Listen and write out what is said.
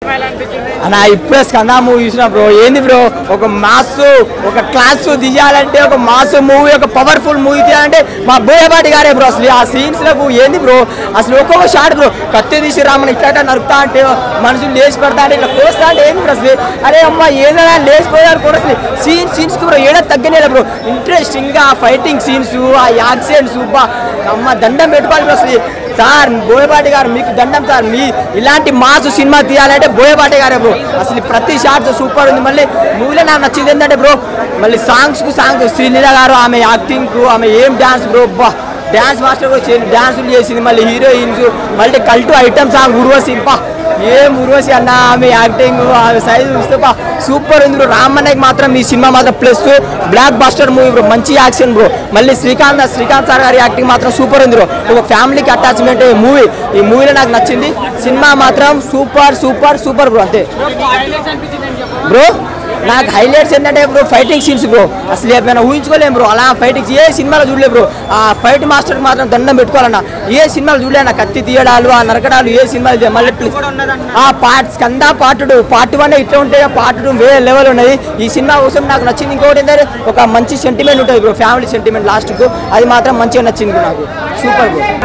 అన్న ఇప్పుడే స్కందా మూవీ చూసిన బ్రో ఏంది బ్రో ఒక మాస్ ఒక క్లాస్ తీయాలంటే ఒక మాస్ మూవీ ఒక పవర్ఫుల్ మూవీ తీయాలంటే మా బోయపాటి గారే బ్రో అసలు ఆ సీన్స్ లకు ఏంది బ్రో అసలు ఒక్కొక్క షాట్ బ్రో కత్తి తీసి రామని ఇట్లా ఇట్లా నరుకుతా అంటే మనుషులు లేచి పెడతా అంటే ఇట్లా కోస్తా అంటే ఏంది బ్రో అసలు అరే అమ్మ ఏదైనా లేచిపోయారు కూడా అసలు సీన్ సీన్స్ బ్రో ఏడా తగ్గనేలే బ్రో ఇంట్రెస్టింగ్ గా ఫైటింగ్ సీన్స్ ఆ యాక్సిడెంట్స్ బా అమ్మ దండం పెట్టుకోవాలి బ్రో అసలు సార్ బోయపాటి గారు మీకు దండం సార్ మీ ఇలాంటి మాసు సినిమా తీయాలంటే బోయపాటి గారే బ్రో అసలు ప్రతి షాట్ సూపర్ ఉంది మళ్ళీ మూవీలో నాకు నచ్చింది ఏంటంటే బ్రో మళ్ళీ సాంగ్స్ కు సాంగ్స్ శ్రీలీల గారు ఆమె యాక్టింగ్ కు ఆమె ఏం డాన్స్ బ్రో బా డాన్స్ మాస్టర్ కూడా చేసి డాన్సులు చేసింది మళ్ళీ హీరోయిన్స్ మళ్ళీ కల్టు ఐటమ్ సాంగ్ ఉర్వశి బా ఏం ఉర్వశి అన్న ఆమె యాక్టింగ్ ఆమె సైజ్ చూస్తే బా సూపర్ ఉంది బ్రో రామన్నకి మాత్రం ఈ సినిమా మాత్రం plus blockbuster movie bro మంచి యాక్షన్ బ్రో మళ్ళీ శ్రీకాంత్ శ్రీకాంత్ సార్ గారి యాక్టింగ్ మాత్రం సూపర్ ఉంది బ్రో ఒక ఫ్యామిలీకి అటాచ్మెంట్ మూవీ ఈ మూవీలో నాకు నచ్చింది సినిమా మాత్రం సూపర్ సూపర్ సూపర్ బ్రో అంతే బ్రో నాకు హైలైట్స్ ఏంటంటే బ్రో ఫైటింగ్ సీన్స్ బ్రో అసలు ఏమైనా ఊహించుకోలేం బ్రో అలా ఫైటింగ్స్ ఏ సినిమాలో చూడలే బ్రో ఆ ఫైట్ మాస్టర్ మాత్రం దండం పెట్టుకోవాలన్న ఏ సినిమాలు చూడలే నా కత్తి తీయడాలు ఆ నరకడాలు ఏ సినిమాలు చే- మళ్ళీ ప్లి- ఆ part Skanda part two part one ఇట్లా ఉంటాయి పార్ట్ టూ వేరే లెవెల్ ఉన్నది ఈ సినిమా కోసం నాకు నచ్చింది ఇంకోటి ఏంటంటే ఒక మంచి సెంటిమెంట్ ఉంటుంది బ్రో ఫ్యామిలీ సెంటిమెంట్ లాస్ట్కు అది మాత్రం మంచిగా నచ్చింది నాకు సూపర్ బ్రో